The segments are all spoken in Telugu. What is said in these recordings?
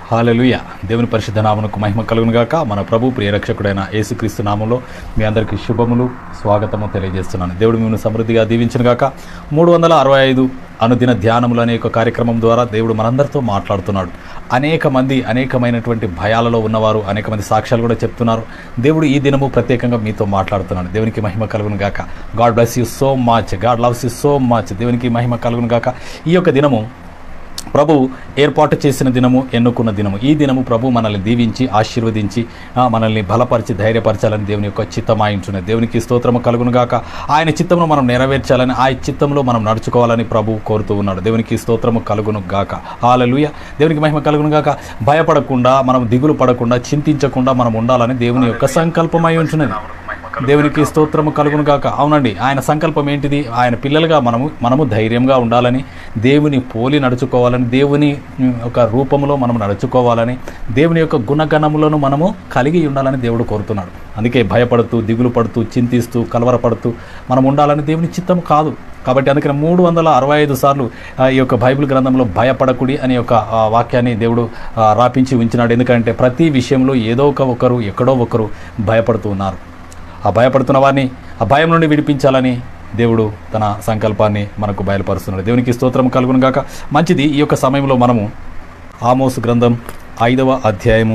హాలెలుయ దేవుని పరిశుద్ధ నామమునకు మహిమ కలుగును గాక మన ప్రభు ప్రియరక్షకుడైన యేసుక్రీస్తు నామంలో మీ అందరికీ శుభములు స్వాగతము తెలియజేస్తున్నాను దేవుడు మిమ్మల్ని సమృద్ధిగా దీవించిన గాక మూడు వందల అరవై ఐదు అనుదిన ధ్యానములు అనే ఒక కార్యక్రమం ద్వారా దేవుడు మనందరితో మాట్లాడుతున్నాడు అనేక మంది అనేకమైనటువంటి భయాలలో ఉన్నవారు అనేక మంది సాక్ష్యాలు కూడా చెప్తున్నారు దేవుడు ఈ దినము ప్రత్యేకంగా మీతో మాట్లాడుతున్నాడు దేవునికి మహిమ కలుగును గాక God bless you so much God loves you so much దేవునికి మహిమ కలుగును గాక ఈ యొక్క దినము ప్రభు ఏర్పాటు చేసిన దినము ఎన్నుకున్న దినము ఈ దినము ప్రభు మనల్ని దీవించి ఆశీర్వదించి ఆ, మనల్ని బలపరిచి ధైర్యపరచాలని దేవుని యొక్క చిత్తమాయించున్నది దేవునికి స్తోత్రము కలుగును గాక ఆయన చిత్తమును మనం నెరవేర్చాలని ఆ చిత్తంలో మనం నడుచుకోవాలని ప్రభు కోరుతూ ఉన్నాడు దేవునికి స్తోత్రము కలుగును గాక హాలలుయ దేవునికి మహిమ కలుగును గాక భయపడకుండా మనం దిగులు పడకుండా చింతించకుండా మనం ఉండాలని దేవుని యొక్క సంకల్పమై ఉంటున్నది దేవునికి స్తోత్రము కలుగును గాక అవునండి ఆయన సంకల్పం ఏంటిది ఆయన పిల్లలుగా మనము మనము ధైర్యంగా ఉండాలని దేవుని పోలి నడుచుకోవాలని దేవుని ఉమ్, ఒక రూపంలో మనం నడుచుకోవాలని దేవుని యొక్క గుణగణములను మనము కలిగి ఉండాలని దేవుడు కోరుతున్నాడు అందుకే భయపడుతూ దిగులు పడుతూ చింతిస్తూ కలవరపడుతూ మనం ఉండాలని దేవుని చిత్తం కాదు కాబట్టి అందుకని మూడు వందల అరవై ఐదు సార్లు ఆ, ఈ యొక్క బైబిల్ గ్రంథంలో భయపడకుడి అనే ఒక ఆ, వాక్యాన్ని దేవుడు ఆ, రాపించి ఉంచినాడు ఎందుకంటే ప్రతి విషయంలో ఏదో ఒక ఒకరు ఎక్కడో ఒకరు భయపడుతూ ఉన్నారు ఆ భయపడుతున్న వారిని ఆ భయం నుండి విడిపించాలని దేవుడు తన సంకల్పాన్ని మనకు బయలుపరుస్తున్నాడు దేవునికి స్తోత్రం కలుగును గాక మంచిది ఈ యొక్క సమయంలో మనము ఆమోసు గ్రంథం ఐదవ అధ్యాయము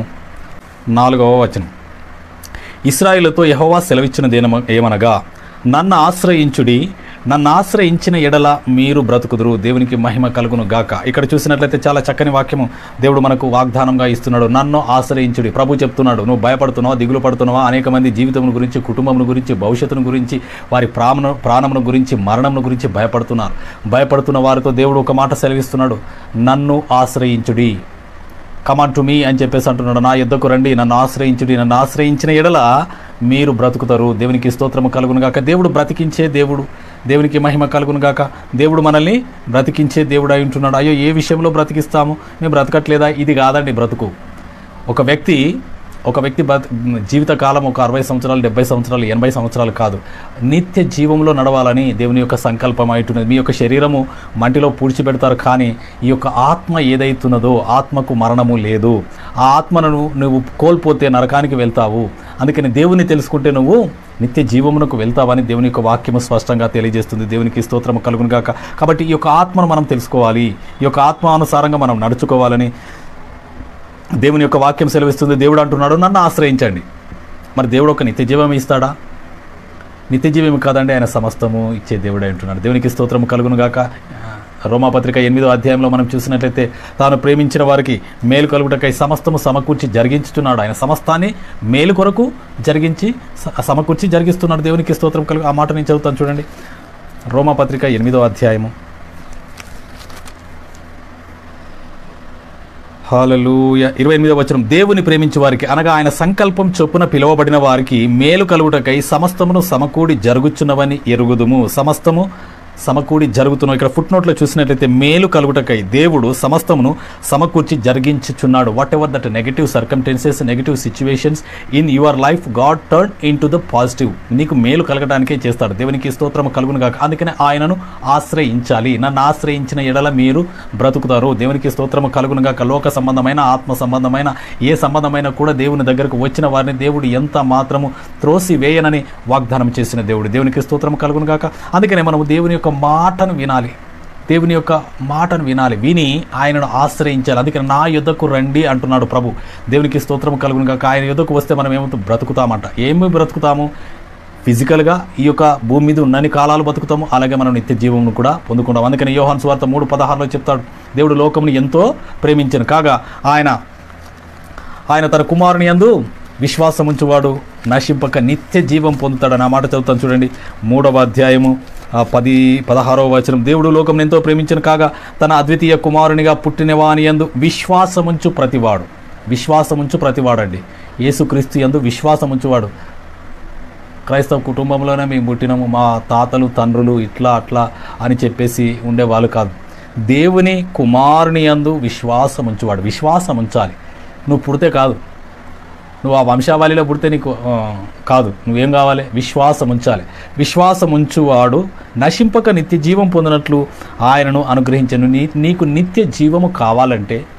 నాలుగవ వచనం ఇస్రాయిలతో యహోవా సెలవిచ్చినదేనమ ఏమనగా నన్ను ఆశ్రయించుడి నన్ను ఆశ్రయించిన ఎడల మీరు బ్రతుకుదురు దేవునికి మహిమ కలుగును గాక ఇక్కడ చూసినట్లయితే చాలా చక్కని వాక్యము దేవుడు మనకు వాగ్దానంగా ఇస్తున్నాడు నన్ను ఆశ్రయించుడి ప్రభు చెప్తున్నాడు నువ్వు భయపడుతున్నావా దిగులు పడుతున్నావా అనేక మంది జీవితం గురించి కుటుంబం గురించి భవిష్యత్తును గురించి వారి ప్రాణ ప్రాణమును గురించి మరణమును గురించి భయపడుతున్నారు భయపడుతున్న వారితో దేవుడు ఒక మాట సెలవిస్తున్నాడు నన్ను ఆశ్రయించుడి కమాన్ టు మీ అని చెప్పేసి అంటున్నాడు నా యుద్ధకు రండి నన్ను ఆశ్రయించుడి నన్ను ఆశ్రయించిన ఎడల మీరు బ్రతుకుతారు దేవునికి స్తోత్రము కలుగును గాక దేవుడు బ్రతికించే దేవుడు దేవునికి మహిమ కలుగును గాక దేవుడు మనల్ని బ్రతికించే దేవుడు అయి ఉంటున్నాడు అయ్యో ఏ విషయంలో బ్రతికిస్తాము మేము బ్రతకట్లేదా ఇది కాదండి బ్రతుకు ఒక వ్యక్తి ఒక వ్యక్తి బ్రత జీవితకాలం ఒక అరవై సంవత్సరాలు డెబ్బై సంవత్సరాలు ఎనభై సంవత్సరాలు కాదు నిత్య జీవంలో నడవాలని దేవుని యొక్క సంకల్పం అయితున్నది మీ యొక్క శరీరము మంటిలో పూడ్చిపెడతారు కానీ ఈ యొక్క ఆత్మ ఏదైతున్నదో ఆత్మకు మరణము లేదు ఆ ఆత్మను నువ్వు కోల్పోతే నరకానికి వెళ్తావు అందుకని దేవుని తెలుసుకుంటే నువ్వు నిత్య జీవమునకు వెళ్తావని దేవుని యొక్క వాక్యము స్పష్టంగా తెలియజేస్తుంది దేవునికి స్తోత్రము కలుగును గాక కాబట్టి ఈ యొక్క ఆత్మను మనం తెలుసుకోవాలి ఈ యొక్క ఆత్మానుసారంగా మనం నడుచుకోవాలని దేవుని యొక్క వాక్యం సెలవిస్తుంది దేవుడు అంటున్నాడు నన్ను ఆశ్రయించండి మరి దేవుడు ఒక నిత్య జీవం ఇస్తాడా నిత్య జీవం కాదండి ఆయన సమస్తము ఇచ్చే దేవుడే అంటున్నాడు దేవునికి స్తోత్రము కలుగును గాక రోమాపత్రిక ఎనిమిదో అధ్యాయంలో మనం చూసినట్లయితే తాను ప్రేమించిన వారికి మేలు కలుగుటకై సమస్తము సమకూర్చి జరిగించుతున్నాడు ఆయన సమస్తాన్ని మేలు కొరకు జరిగించి స- సమకూర్చి జరిగిస్తున్నాడు దేవునికి స్తోత్రం కలుగు ఆ మాట నేను చదువుతాను చూడండి రోమాపత్రిక ఎనిమిదో అధ్యాయము హాలూయ ఇరవై ఎనిమిదవ వచనం దేవుని ప్రేమించే వారికి అనగా ఆయన సంకల్పం చొప్పున పిలువబడిన వారికి మేలు కలుగుటకై సమస్తమును సమకూడి జరుగుచున్నవని ఎరుగుదుము సమస్తము సమకూడి జరుగుతున్నాం ఇక్కడ ఫుట్ నోట్లో చూసినట్లయితే మేలు కలుగుటకై దేవుడు సమస్తమును సమకూర్చి జరిగించుచున్నాడు whatever that negative circumstances negative situations in your life God turn into the positive నీకు మేలు కలగడానికే చేస్తాడు దేవునికి స్తోత్రం కలుగును కాక అందుకనే ఆయనను ఆశ్రయించాలి నన్ను ఆశ్రయించిన ఎడల మీరు బ్రతుకుతారు దేవునికి స్తోత్రము కలుగును గాక లోక సంబంధమైన ఆత్మ సంబంధమైన ఏ సంబంధమైన కూడా దేవుని దగ్గరకు వచ్చిన వారిని దేవుడు ఎంత మాత్రము త్రోసి వేయనని వాగ్దానం చేసిన దేవుడు దేవునికి స్తోత్రము కలుగును గాక అందుకనే మనము దేవుని యొక్క మాటను వినాలి దేవుని యొక్క మాటను వినాలి విని ఆయనను ఆశ్రయించాలి అందుకని నా యుద్ధకు రండి అంటున్నాడు ప్రభు దేవునికి స్తోత్రం కలుగును కాక ఆయన యుద్ధకు వస్తే మనం ఏమవుతాం బ్రతుకుతామంట ఏమి బ్రతుకుతాము ఫిజికల్గా ఈ యొక్క భూమి మీద ఉన్నన్ని కాలాలు బతుకుతాము అలాగే మనం నిత్య జీవమును కూడా పొందుకుంటాం అందుకని యోహాన్ స్వార్థ మూడు పదహారులో చెప్తాడు దేవుడు లోకమును ఎంతో ప్రేమించను కాగా ఆయన ఆయన తన కుమారుని యందు విశ్వాసం ఉంచువాడు నశింపక నిత్య జీవం పొందుతాడు ఆ మాట చదువుతాను చూడండి మూడవ అధ్యాయము ఆ పది పదహారవ వచనం దేవుడు లోకం ఎంతో ప్రేమించను కాగా తన అద్వితీయ కుమారునిగా పుట్టినవాని యందు విశ్వాసముంచు ప్రతివాడు విశ్వాసముంచు ప్రతివాడండి యేసుక్రీస్తు యందు విశ్వాసముంచువాడు క్రైస్తవ కుటుంబంలోనే మేము పుట్టినాము మా తాతలు తండ్రులు ఇట్లా అట్లా అని చెప్పేసి ఉండేవాళ్ళు కాదు దేవుని కుమారుని యందు విశ్వాసం ఉంచువాడు విశ్వాసం ఉంచాలి నువ్వు పుడితే కాదు నువ్వు ఆ వంశావళిలో పుడితే నీకు ఆ, కాదు నువ్వేం కావాలి విశ్వాసం ఉంచాలి విశ్వాసం ఉంచువాడు నశింపక నిత్య జీవం పొందినట్లు ఆయనను అనుగ్రహించను నీ నీకు నిత్య జీవము కావాలంటే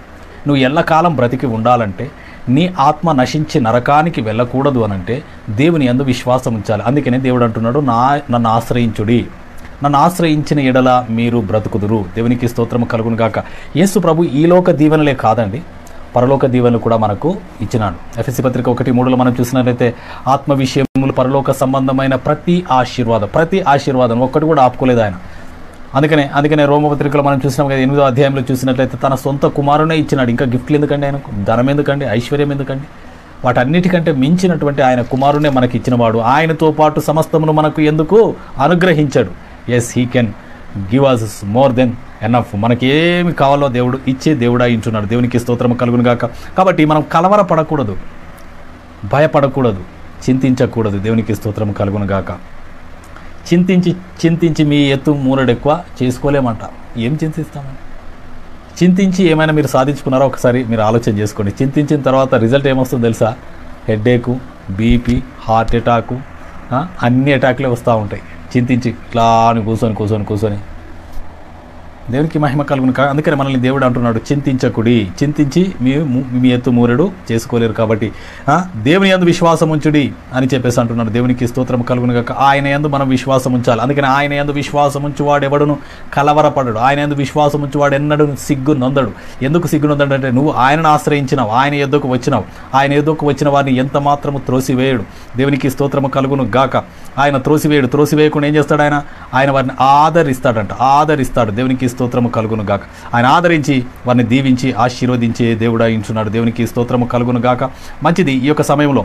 నువ్వు ఎల్లకాలం బ్రతికి ఉండాలంటే నీ ఆత్మ నశించి నరకానికి వెళ్ళకూడదు అనంటే దేవుని యందు విశ్వాసం ఉంచాలి అందుకనే దేవుడు అంటున్నాడు నా నన్ను ఆశ్రయించుడి నన్ను ఆశ్రయించిన ఎడల మీరు బ్రతుకుదురు దేవునికి స్తోత్రం కలుగును గాక యేసు ప్రభు ఈ లోక దీవెనలే కాదండి పరలోక దీవెనలు కూడా మనకు ఇచ్చినాడు ఎఫ్ఎస్సి పత్రిక ఒకటి మూడులో మనం చూసినట్లయితే ఆత్మ విషయములు పరలోక సంబంధమైన ప్రతి ఆశీర్వాదం ప్రతి ఆశీర్వాదం ఒక్కటి కూడా ఆపుకోలేదు ఆయన అందుకనే అందుకనే రోమపత్రికలో మనం చూసినాం కదా ఎనిమిదో అధ్యాయంలో చూసినట్లయితే తన సొంత కుమారునే ఇచ్చినాడు ఇంకా గిఫ్ట్లు ఎందుకండి ఆయనకు ధనం ఎందుకండి ఐశ్వర్యం ఎందుకండి వాటన్నిటికంటే మించినటువంటి ఆయన కుమారునే మనకి ఇచ్చినవాడు ఆయనతో పాటు సమస్తమును మనకు ఎందుకు అనుగ్రహించాడు yes he can give us more than enough మనకి ఏమి కావాలో దేవుడు ఇచ్చే దేవుడా ఇంటున్నాడు దేవునికి స్తోత్రం కలుగును గాక కాబట్టి మనం కలవర పడకూడదు భయపడకూడదు చింతించకూడదు దేవునికి స్తోత్రం కలుగును గాక చింతించి చింతించి మీ ఎత్తు మూరడెక్కువ చేసుకోలేమంట ఏం చింతిస్తామని చింతించి ఏమైనా మీరు సాధించుకున్నారో ఒకసారి మీరు ఆలోచన చేసుకోండి చింతించిన తర్వాత రిజల్ట్ ఏమొస్తుందో తెలుసా హెడ్ఏకు బీపీ హార్ట్ అటాకు ఆ, అన్ని అటాక్లే వస్తూ ఉంటాయి చింతించి ఇట్లా అని కూర్చొని కూర్చొని కూర్చొని దేవునికి మహిమ కలుగును కా అందుకని మనల్ని దేవుడు అంటున్నాడు చింతించకుడి చింతించి మీ ము- మీ ఎత్తు మూరెడు చేసుకోలేరు కాబట్టి ఆ, దేవుని యందు విశ్వాసం ఉంచుడి అని చెప్పేసి అంటున్నాడు దేవునికి స్తోత్రం కలుగును కాక ఆయన యందు మనం విశ్వాసం ఉంచాలి అందుకని ఆయన యందు విశ్వాసం ఉంచువాడు ఎవడును కలవరపడడు ఆయన యందు విశ్వాసం ఉంచువాడు ఎన్నడూ సిగ్గు నొందడు ఎందుకు సిగ్గు నొందడు అంటే నువ్వు ఆయనను ఆశ్రయించినావు ఆయన ఎద్దుకు వచ్చినావు ఆయన ఎద్దుకు వచ్చిన వారిని ఎంత మాత్రము త్రోసివేయడు దేవునికి స్తోత్రము కలుగును గాక ఆయన త్రోసివేయడు త్రోసివేయకుండా ఏం చేస్తాడు ఆయన ఆయన వారిని ఆదరిస్తాడంట ఆదరిస్తాడు దేవునికి స్తోత్రము కలుగును గాక ఆయన ఆదరించి వారిని దీవించి ఆశీర్వదించే దేవుడా ఇంచున్నాడు దేవునికి స్తోత్రము కలుగును గాక మంచిది ఈ యొక్క సమయంలో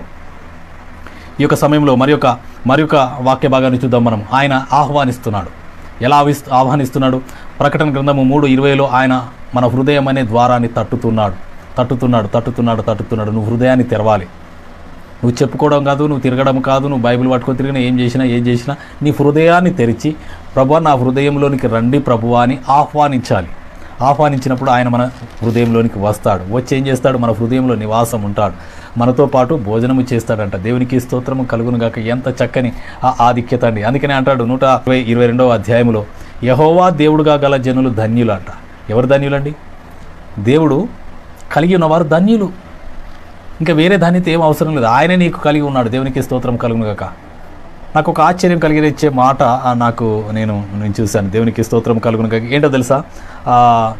ఈ యొక్క సమయంలో మరి యొక్క మరి యొక్క వాక్య భాగాన్ని చూద్దాం మనం ఆయన ఆహ్వానిస్తున్నాడు ఎలా ఆవిస్ ఆహ్వానిస్తున్నాడు ప్రకటన గ్రంథము మూడు ఇరవైలో ఆయన మన హృదయం అనే ద్వారాన్ని తట్టుతున్నాడు తట్టుతున్నాడు తట్టుతున్నాడు తట్టుతున్నాడు నువ్వు హృదయాన్ని తెరవాలి నువ్వు చెప్పుకోవడం కాదు నువ్వు తిరగడం కాదు నువ్వు బైబిల్ పట్టుకొని తిరిగినా ఏం చేసినా ఏం చేసినా నీ హృదయాన్ని తెరిచి ప్రభు నా హృదయంలోనికి రండి ప్రభు అని ఆహ్వానించాలి ఆహ్వానించినప్పుడు ఆయన మన హృదయంలోనికి వస్తాడు వచ్చి ఏం చేస్తాడు మన హృదయంలో నివాసం ఉంటాడు మనతో పాటు భోజనము చేస్తాడంట దేవునికి స్తోత్రము కలుగును గాక ఎంత చక్కని ఆ ఆధిక్యత అండి అందుకనే అంటాడు నూట ఇరవై ఇరవై రెండవ అధ్యాయంలో యహోవా దేవుడుగా గల జనులు ధన్యులు అంట ఎవరు ధన్యులండి దేవుడు కలిగి ఉన్నవారు ధన్యులు ఇంకా వేరే ధాన్యత ఏం అవసరం లేదు ఆయనే నీకు కలిగి ఉన్నాడు దేవునికి స్తోత్రం కలుగును గాక నాకు ఒక ఆశ్చర్యం కలిగించే మాట ఆ, నాకు నేను నేను చూశాను దేవునికి స్తోత్రం కలుగును గాక ఏంటో తెలుసా ఆ,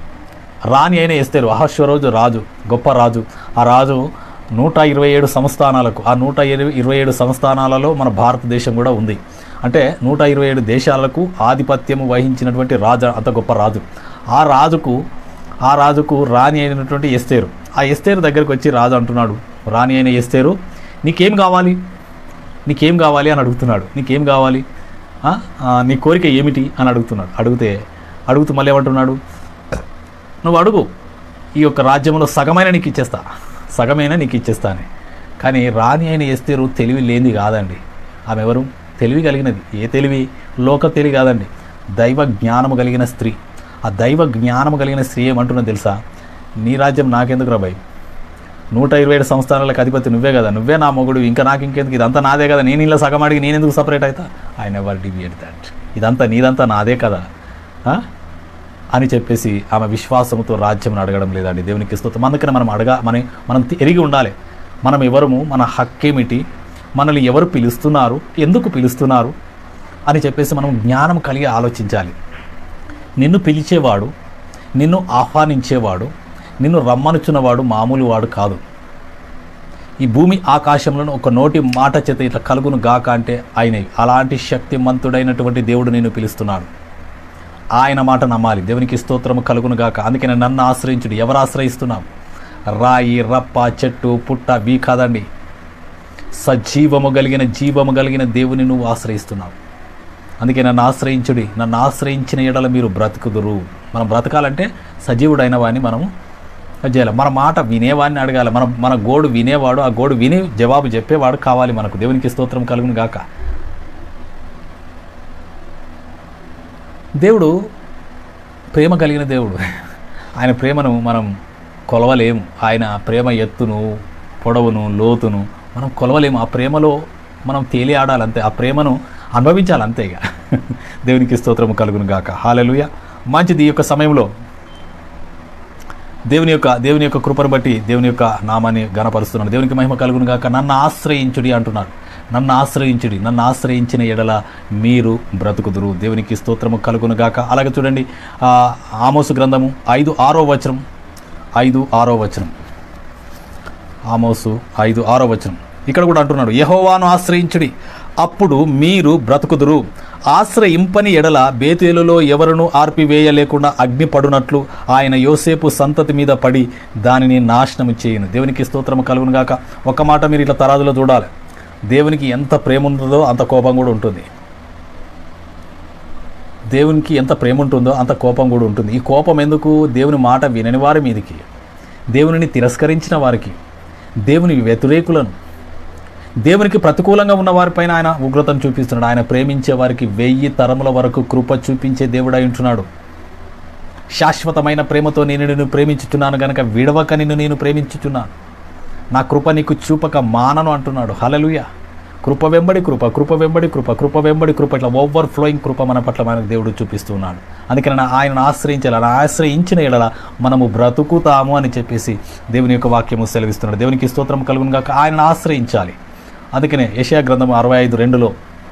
రాణి అయిన ఎస్తేరు అహశ్వరోజు రాజు గొప్ప రాజు ఆ రాజు నూట ఇరవై ఏడు సంస్థానాలకు ఆ నూట ఇరవై ఇరవై ఏడు సంస్థానాలలో మన భారతదేశం కూడా ఉంది అంటే నూట ఇరవై ఏడు దేశాలకు ఆధిపత్యము వహించినటువంటి రాజు అంత గొప్ప రాజు ఆ రాజుకు ఆ రాజుకు రాణి అయినటువంటి ఎస్తేరు ఆ ఎస్తేరు దగ్గరికి వచ్చి రాజు అంటున్నాడు రాణి అయిన ఎస్తేరు నీకేం కావాలి నీకేం కావాలి అని అడుగుతున్నాడు నీకేం కావాలి ఆ? ఆ, నీ కోరిక ఏమిటి అని అడుగుతున్నాడు అడిగితే అడుగుతూ మళ్ళీ ఏమంటున్నాడు నువ్వు అడుగు ఈ యొక్క రాజ్యంలో సగమైన నీకు ఇచ్చేస్తా సగమైన నీకు ఇచ్చేస్తా అని కానీ రాణి అయిన ఎస్తేరు తెలివి లేనిది కాదండి ఆమె ఎవరు తెలివి కలిగినది ఏ తెలివి లోక తెలివి కాదండి దైవ జ్ఞానము కలిగిన స్త్రీ ఆ దైవ జ్ఞానము కలిగిన స్త్రీ ఏమంటున్నది తెలుసా నీ రాజ్యం నాకెందుకు రాబాయి నూట ఇరవై ఏడు సంస్థానాలకు అధిపతి నువ్వే కదా నువ్వే నా మొగుడు ఇంకా నాకు ఇంకెందుకు ఇదంతా నాదే కదా నేను ఇలా సగం అడిగి నేను ఎందుకు సపరేట్ అవుతా ఐ నెవర్ డివియేట్ దాట్ ఇదంతా నీదంతా నాదే కదా ఆ? అని చెప్పేసి ఆమె విశ్వాసంతో రాజ్యం అడగడం లేదండి దేవునికి స్తోత్రం అందుకని మనం అడగా మనం మనం ఎరిగి ఉండాలి మనం ఎవరము మన హక్కేమిటి మనల్ని ఎవరు పిలుస్తున్నారు ఎందుకు పిలుస్తున్నారు అని చెప్పేసి మనం జ్ఞానం కలిగి ఆలోచించాలి నిన్ను పిలిచేవాడు నిన్ను ఆహ్వానించేవాడు నిన్ను రమ్మనుచున్నవాడు మామూలు వాడు కాదు ఈ భూమి ఆకాశంలో ఒక నోటి మాట చేత ఇట్లా కలుగును గాక అంటే ఆయనవి అలాంటి శక్తిమంతుడైనటువంటి దేవుడు నిన్ను పిలుస్తున్నాడు ఆయన మాట నమ్మాలి దేవునికి స్తోత్రము కలుగును గాక అందుకని నన్ను ఆశ్రయించుడు ఎవరు ఆశ్రయిస్తున్నాం రాయి రప్ప చెట్టు పుట్ట వీ కాదండి సజీవము కలిగిన జీవము కలిగిన దేవుని నువ్వు ఆశ్రయిస్తున్నావు అందుకే నన్ను ఆశ్రయించుడి నన్ను ఆశ్రయించిన ఎడల మీరు బ్రతుకుదురు మనం బ్రతకాలంటే సజీవుడైన వాడిని మనము చేయాలి మన మాట వినేవాడిని అడగాలి మన మన గోడు వినేవాడు ఆ గోడు విని జవాబు చెప్పేవాడు కావాలి మనకు దేవునికి స్తోత్రం కలుగును గాక దేవుడు ప్రేమ కలిగిన దేవుడు ఆయన ప్రేమను మనం కొలవలేము ఆయన ప్రేమ ఎత్తును పొడవును లోతును మనం కొలవలేము ఆ ప్రేమలో మనం తేలి ఆడాలి అంతే ఆ ప్రేమను అనుభవించాలి అంతే ఇక దేవునికి స్తోత్రము కలుగును గాక హాలెలుయ మంచిది ఈ యొక్క సమయంలో దేవుని యొక్క దేవుని యొక్క కృపను బట్టి దేవుని యొక్క నామాన్ని గణపరుస్తున్నాడు దేవునికి మహిమ కలుగును గాక నన్ను ఆశ్రయించుడి అంటున్నాడు నన్ను ఆశ్రయించుడి నన్ను ఆశ్రయించిన ఎడల మీరు బ్రతుకుదురు దేవునికి స్తోత్రము కలుగును గాక అలాగే చూడండి ఆ, ఆమోసు గ్రంథము ఐదు ఆరో వచనం ఐదు ఆరో వచనం ఆమోసు ఐదు ఆరో వచనం ఇక్కడ కూడా అంటున్నాడు యహోవాను ఆశ్రయించుడి అప్పుడు మీరు బ్రతుకుదురు ఆశ్రయింపని ఎడల బేతేలులో ఎవరును ఆర్పివేయలేకుండా అగ్ని పడునట్లు ఆయన యోసేపు సంతతి మీద పడి దానిని నాశనము చేయును దేవునికి స్తోత్రము కలుగును గాక ఒక మాట మీరు ఇట్లా తరాదులో చూడాలి దేవునికి ఎంత ప్రేమ ఉంటుందో అంత కోపం కూడా ఉంటుంది దేవునికి ఎంత ప్రేమ ఉంటుందో అంత కోపం కూడా ఉంటుంది ఈ కోపం ఎందుకు దేవుని మాట వినని వారి మీదికి దేవునిని తిరస్కరించిన వారికి దేవుని వ్యతిరేకులను దేవునికి ప్రతికూలంగా ఉన్న వారిపైన ఆయన ఉగ్రతను చూపిస్తున్నాడు ఆయన ప్రేమించే వారికి వెయ్యి తరముల వరకు కృప చూపించే దేవుడై ఉంటున్నాడు శాశ్వతమైన ప్రేమతో నేను నిన్ను ప్రేమించుచున్నాను గనక విడవక నిన్ను నేను ప్రేమించుచున్నాను నా కృప నీకు చూపక మానను అంటున్నాడు హలలుయ కృప వెంబడి కృప కృప వెంబడి కృప కృప వెంబడి కృప ఇట్లా ఓవర్ ఫ్లోయింగ్ కృప మన పట్ల మనకు దేవుడు చూపిస్తున్నాడు అందుకని ఆయనను ఆశ్రయించాలి ఆయన ఆశ్రయించిన ఎడల మనము బ్రతుకుతాము అని చెప్పేసి దేవుని యొక్క వాక్యము సెలవిస్తున్నాడు దేవునికి స్తోత్రం కలుగును గాక ఆయనను ఆశ్రయించాలి అందుకనే యెషయా గ్రంథం అరవై ఐదు రెండులో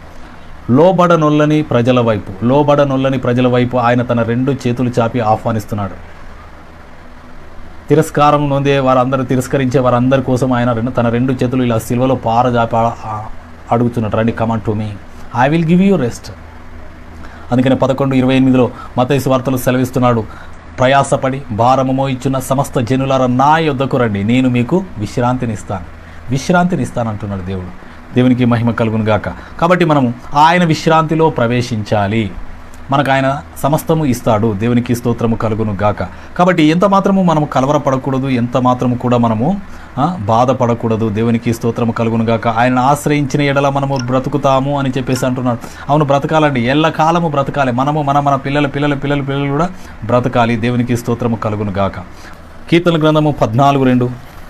లోబడనొల్లని ప్రజల వైపు లోబడనొల్లని ప్రజల వైపు ఆయన తన రెండు చేతులు చాపి ఆహ్వానిస్తున్నాడు తిరస్కారం నొందే వారందరూ తిరస్కరించే వారందరి కోసం ఆయన రెండు తన రెండు చేతులు ఇలా సిల్వలో పారజాపి ఆ- ఆ- అడుగుతున్నాడు రండి come on to me I will give you rest అందుకని పదకొండు ఇరవై ఎనిమిదిలో మతైసు వార్తలు సెలవిస్తున్నాడు ప్రయాసపడి భారమమో ఇచ్చిన సమస్త జనులార నా యొద్దకు రండి నేను మీకు విశ్రాంతిని ఇస్తాను విశ్రాంతిని ఇస్తాను అంటున్నాడు దేవుడు దేవునికి మహిమ కలుగును గాక కాబట్టి మనము ఆయన విశ్రాంతిలో ప్రవేశించాలి మనకు ఆయన సమస్తము ఇస్తాడు దేవునికి స్తోత్రము కలుగును గాక కాబట్టి ఎంత మాత్రము మనము కలవరపడకూడదు ఎంత మాత్రము కూడా మనము ఆ, బాధపడకూడదు దేవునికి స్తోత్రము కలుగును గాక ఆయన ఆశ్రయించిన ఎడల మనము బ్రతుకుతాము అని చెప్పేసి అంటున్నాడు అవును బ్రతకాలండి ఎల్లకాలము బ్రతకాలి మనము మన మన పిల్లల పిల్లల పిల్లల పిల్లలు కూడా బ్రతకాలి దేవునికి స్తోత్రము కలుగును గాక కీర్తన గ్రంథము పద్నాలుగు రెండు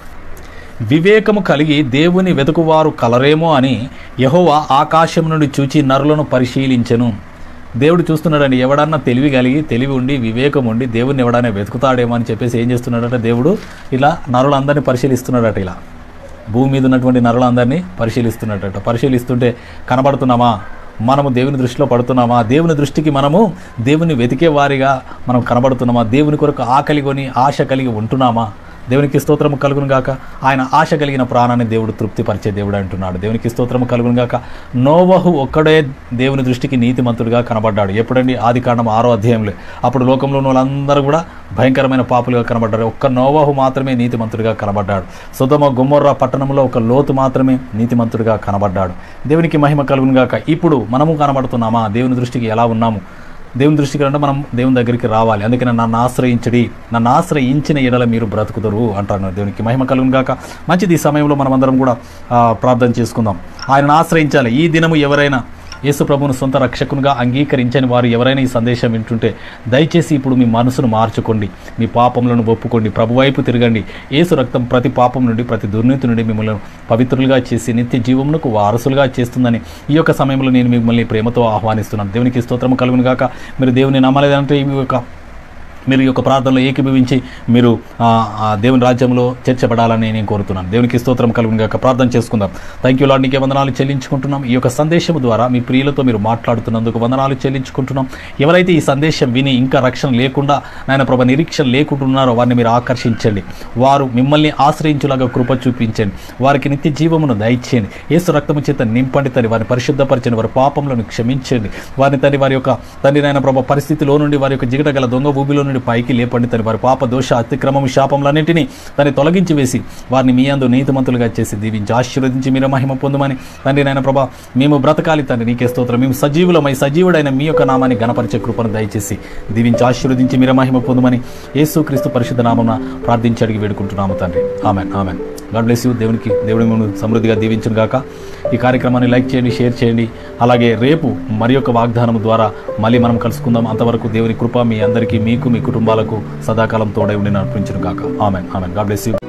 వివేకము కలిగి దేవుని వెతుకువారు కలరేమో అని యెహోవా ఆకాశం నుండి చూచి నరులను పరిశీలించెను దేవుడు చూస్తున్నాడండి ఎవడన్నా తెలివి కలిగి తెలివి ఉండి వివేకం ఉండి దేవుని ఎవడన్నా వెతుకుతాడేమో అని చెప్పేసి ఏం చేస్తున్నాడట దేవుడు ఇలా నరులందరినీ పరిశీలిస్తున్నాడట ఇలా భూమి మీద ఉన్నటువంటి నరులందరినీ పరిశీలిస్తున్నట్టట పరిశీలిస్తుంటే కనబడుతున్నామా మనము దేవుని దృష్టిలో పడుతున్నామా దేవుని దృష్టికి మనము దేవుని వెతికే వారిగా మనం కనబడుతున్నామా దేవుని కొరకు ఆకలి కొని ఆశ కలిగి ఉంటున్నామా దేవునికి స్తోత్రము కలుగును గాక ఆయన ఆశ కలిగిన ప్రాణాన్ని దేవుడు తృప్తిపరిచే దేవుడు అంటున్నాడు దేవునికి స్తోత్రము కలుగును గాక నోవహు ఒక్కడే దేవుని దృష్టికి నీతిమంతుడిగా కనబడ్డాడు ఎప్పుడండి ఆది కాండం ఆరో అధ్యాయంలో అప్పుడు లోకంలో ఉన్న వాళ్ళందరూ కూడా భయంకరమైన పాపులుగా కనబడ్డారు ఒక్క నోవహు మాత్రమే నీతిమంతుడిగా కనబడ్డాడు సుధమ గుమ్మర్రా పట్టణంలో ఒక లోతు మాత్రమే నీతిమంతుడిగా కనబడ్డాడు దేవునికి మహిమ కలుగును గాక ఇప్పుడు మనము కనబడుతున్నామా దేవుని దృష్టికి ఎలా ఉన్నాము దేవుని దృష్టికి అంటే మనం దేవుని దగ్గరికి రావాలి అందుకని నన్ను ఆశ్రయించడి నన్ను ఆశ్రయించిన ఎడల మీరు బ్రతుకుదరు అంటాను దేవునికి మహిమ కలుగును గాక మంచిది ఈ సమయంలో మనం అందరం కూడా ఆ, ప్రార్థన చేసుకుందాం ఆయనను ఆశ్రయించాలి ఈ దినము ఎవరైనా యేసు ప్రభువును సొంత రక్షకునిగా అంగీకరించని వారు ఎవరైనా ఈ సందేశం వింటుంటే దయచేసి ఇప్పుడు మీ మనసును మార్చుకోండి మీ పాపములను ఒప్పుకోండి ప్రభు వైపు తిరగండి యేసు రక్తం ప్రతి పాపం నుండి ప్రతి దుర్నీతి నుండి మిమ్మల్ని పవిత్రులుగా చేసి నిత్య జీవమునకు వారసులుగా చేస్తుందని ఈ యొక్క సమయంలో నేను మిమ్మల్ని ప్రేమతో ఆహ్వానిస్తున్నాను దేవునికి స్తోత్రం కలుగును గాక మీరు దేవుని నమ్మలేదంటే ఈ యొక్క మీరు ఈ యొక్క ప్రార్థనలో ఏకీభవించి మీరు ఆ, ఆ దేవుని రాజ్యంలో చేర్చబడాలని నేను కోరుతున్నాను దేవునికి స్తోత్రం కలుగును గాక ప్రార్థన చేసుకుందాం థ్యాంక్ యూ లాడ్ నీకే వందనాలు చెల్లించుకుంటున్నాం ఈ యొక్క సందేశం ద్వారా మీ ప్రియులతో మీరు మాట్లాడుతున్నందుకు వందనాలు చెల్లించుకుంటున్నాం ఎవరైతే ఈ సందేశం విని ఇంకా రక్షణ లేకుండా నాయన ప్రభ నిరీక్షణ లేకుంటున్నారో వారిని మీరు ఆకర్షించండి వారు మిమ్మల్ని ఆశ్రయించులాగా కృప చూపించండి వారికి నిత్య జీవమును దయచేయండి యేసు రక్తము చేత నింపండి తండ్రి వారిని పరిశుద్ధపరచండి వారి పాపములను క్షమించండి వారిని తండ్రి వారి యొక్క తండ్రి నాయన ప్రభ పరిస్థితిలో నుండి వారి యొక్క జిగట గల దొంగ ఊబిలో నుండి పైకి లేపండి తన వారి పాప దోష అతిక్రమం శాపములన్నింటినీ తను తొలగించి వేసి వారిని మీ అందు నీతిమంతులుగా చేసి దీవించి ఆశీర్వదించి మీరు మహిమ పొందమని తండ్రి నాయన ప్రభా మేము బ్రతకాలి తండ్రి నీకే స్తోత్రం మేము సజీవులమై సజీవుడైన మీ యొక్క నామాన్ని గణపరిచే కృపను దయచేసి దీవించి ఆశీర్వదించి మీరు మహిమ పొందమని యేసు క్రీస్తు పరిశుద్ధ నామమున ప్రార్థించి అడిగి వేడుకుంటున్నాము తండ్రి amen amen God bless you దేవునికి దేవుడి మిమ్మల్ని సమృద్ధిగా దీవించును గాక ఈ కార్యక్రమాన్ని లైక్ చేయండి షేర్ చేయండి అలాగే రేపు మరి యొక్క వాగ్దానం ద్వారా మళ్ళీ మనం కలుసుకుందాం అంతవరకు దేవుని కృప మీ అందరికీ మీకు మీ కుటుంబాలకు సదాకాలం తోడై ఉండి నడిపించును గాక amen amen God bless you